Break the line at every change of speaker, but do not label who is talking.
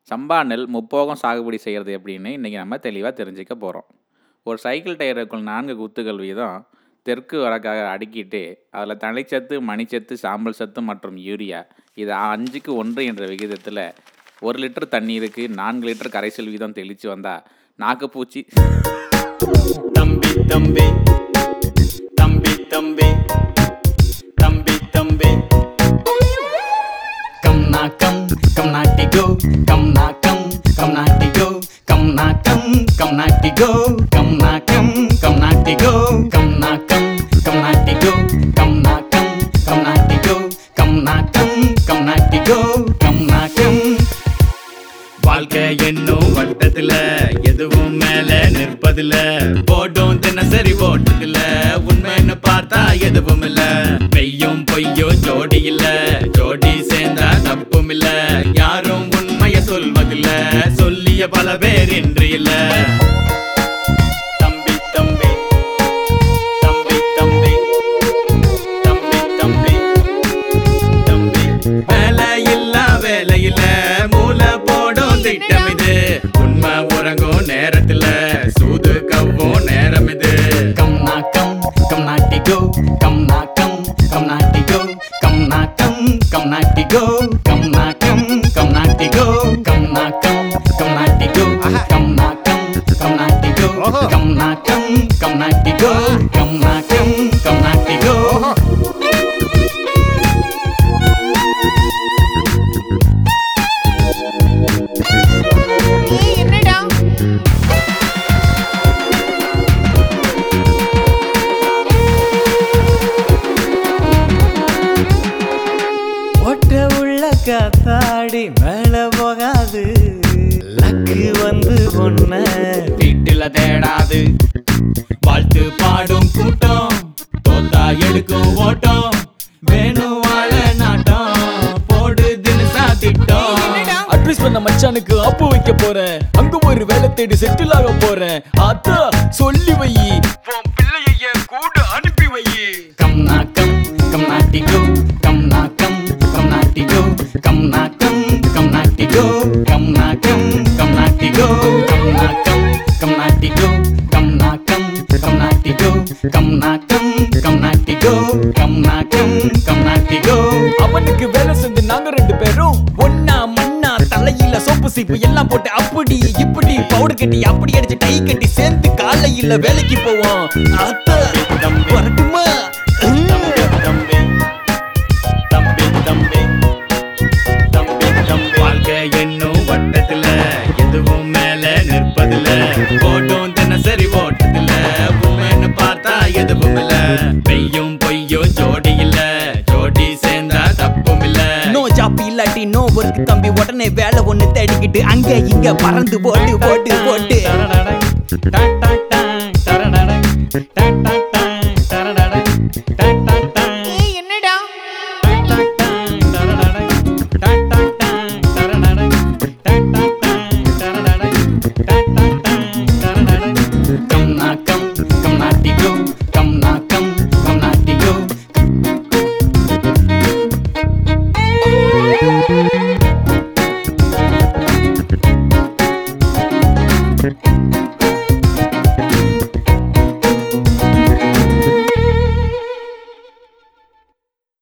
சம்பா நெல் முப்போகம் சாகுபடி செய்கிறது எப்படின்னு இன்றைக்கி நம்ம தெளிவாக தெரிஞ்சுக்க போகிறோம் ஒரு சைக்கிள் டயருக்குள் நான்கு குத்துகள் வீதம் தெற்கு வடக்காக அடுக்கிட்டு அதில் தழைச்சத்து மணிச்சத்து சாம்பல் சத்து மற்றும் யூரியா இது அஞ்சுக்கு ஒன்று என்ற விகிதத்தில் ஒரு லிட்டர் தண்ணீருக்கு நான்கு லிட்டர் கரைசல் வீதம் தெளித்து வந்தால் நாக்குப்பூச்சி
தம்பி தம்பி தம்பி தம்பி தம்பி தம்பி கம் நா கம் கம் நாட்டி கோ கம் நா கம் கம் நாட்டி கோ கம் நா கம் கம் நாட்டி கோ கம் நா கம் கம் நாட்டி கோ கம் நா கம் கம் நாட்டி கோ கம் நா கம் கம் நாட்டி கோ கம் நா கம் கம் நாட்டி கோ கம் நா கம் வாழ்க்கை என்னும் வட்டத்துல எதுவும் மேல நிற்பதில்ல போட்டும் தினசரி ஓட்டதில்ல உண்மைன்னு பார்த்தா எதுவும் இல்ல மெய்யும் பொய்யும் ஜோடி இல்ல ஜோடி சேர்ந்தா தப்பும் இல்ல யாரும் உண்மைய சொல்வதில்ல சொல்லிய பல பேர் இன்று இல்ல தம்பி தம்பி தம்பி தம்பி தம்பி தம்பி தம்பி வேலை இல்ல வேலை இல்ல மூளை போடும் திட்டம் இது உண்மை உறங்கும் நேரத்துல சூது கவ்வும் நேரம் இது கம் நா கம் கம் நாட்டி கோ கம் நா கம் கம் நாட்டி கோ கம் நா கம் கம் நாட்டி கோ கம் நா கம் கம் நாட்டி கோ கம் நா கம் கம் நாட்டி கோ கம் நா கம் கம் நாட்டி கோ கம் நா கம் கம் நாட்டி கோ கம் நா கம் கம் நாட்டி கோ
ஏய் என்னடா
ஒட்ட உள்ள காத்தாடி மேல போகாது லக்கு வந்து பொண்ண
வீட்டுல தேடாது வாழ்த்து பாடும் கூட்டம் தோத்தா எடுக்கும் ஓட்டம் வேணும் வாழ நாட்டம் போடு தினசா திட்டம்
அட்வைஸ் பண்ண மச்சானுக்கு அப்பு வைக்க போறேன் அங்க ஒரு வேலை தேடி செட்டில் ஆக போறேன் அத்தா சொல்லி வை உன் பிள்ளைய என் கூட அனுப்பி வை
கம் நா கம் கம் நாட்டி கோ கம் நா கம் கம் நாட்டி கோ கம் நா கம் கம் நாட்டி கோ கம் நா கம் கம் நாட்டி கோ கம் நா கம் கம் நாட்டி கோ கம் நா கம் கம் நாட்டி கோ கம் நா கம் கம் நாட்டி கோ கம் நா கம் கம் நாட்டி கோ
அவனுக்கு வேலை செஞ்சு நாங்க ரெண்டு பேரும் ஒன்னா மண்ணா தலையில சோப்பு சீப்பு எல்லாம் போட்டு அப்படி இப்படி பவுடர் கட்டி அப்படி அடிச்சு டை கட்டி சேர்ந்து காலையில வேலைக்கு போவோம் அத்தா வரட்டுமா
தம்பி தம்பி தம்பி தம்பி தம்பி தம்பி வாழ்க்கை என்னும் வட்டத்துல எதுவும் மேல நிற்பதில்ல ஓட்டும் தினசரி ஓட்டதில்ல உண்மைன்னு பார்த்தா எதுவும் இல்ல பெய்யும் பொய்யும் ஜோடி இல்ல ஜோடி சேர்ந்தா தப்பும் இல்ல
நோ ஜாப் இல்லாட்டி நோ ஒர்க் தம்பி உடனே வேலை ஒண்ணு தேடிக்கிட்டு அங்க இங்க பறந்து போட்டு போட்டு போட்டு
டா, டா, டா, டா, டா, டா,